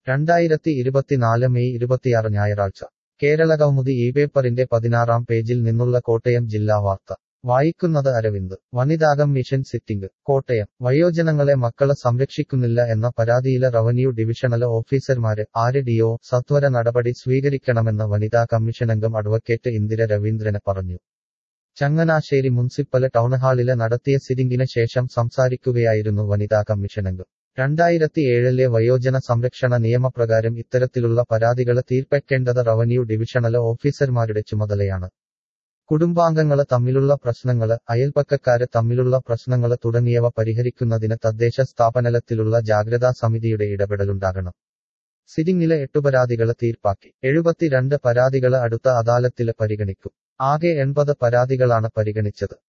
രണ്ടായിരത്തി ഇരുപത്തിനാല് മെയ് ഇരുപത്തിയാറ് ഞായറാഴ്ച കേരള കൗമുദി ഈ പേപ്പറിന്റെ പതിനാറാം പേജിൽ നിന്നുള്ള കോട്ടയം ജില്ലാ വാർത്ത വായിക്കുന്നത് അരവിന്ദ് വനിതാകം മിഷൻ സിറ്റിംഗ് കോട്ടയം വയോജനങ്ങളെ മക്കള് സംരക്ഷിക്കുന്നില്ല എന്ന പരാതിയില് റവന്യൂ ഡിവിഷണല് ഓഫീസർമാര് ആര് ഡിഒ സത്വര നടപടി സ്വീകരിക്കണമെന്ന് വനിതാ കമ്മീഷനംഗം അഡ്വക്കേറ്റ് ഇന്ദിര രവീന്ദ്രന് പറഞ്ഞു ചങ്ങനാശ്ശേരി മുനിസിപ്പല് ടൗൺഹാളില് നടത്തിയ സിറ്റിംഗിന് ശേഷം സംസാരിക്കുകയായിരുന്നു വനിതാ കമ്മീഷനംഗം രണ്ടായിരത്തി ഏഴിലെ വയോജന സംരക്ഷണ നിയമപ്രകാരം ഇത്തരത്തിലുള്ള പരാതികള് തീർപ്പേക്കേണ്ടത് റവന്യൂ ഡിവിഷണല് ഓഫീസർമാരുടെ ചുമതലയാണ് കുടുംബാംഗങ്ങള് തമ്മിലുള്ള പ്രശ്നങ്ങള് അയൽപ്പക്കക്കാര് തമ്മിലുള്ള പ്രശ്നങ്ങള് തുടങ്ങിയവ പരിഹരിക്കുന്നതിന് തദ്ദേശ സ്ഥാപനലത്തിലുള്ള ജാഗ്രതാ സമിതിയുടെ ഇടപെടലുണ്ടാകണം സിറ്റിംഗില് എട്ടു പരാതികള് തീർപ്പാക്കി എഴുപത്തിരണ്ട് പരാതികള് അടുത്ത അദാലത്തില് പരിഗണിക്കും ആകെ എൺപത് പരാതികളാണ് പരിഗണിച്ചത്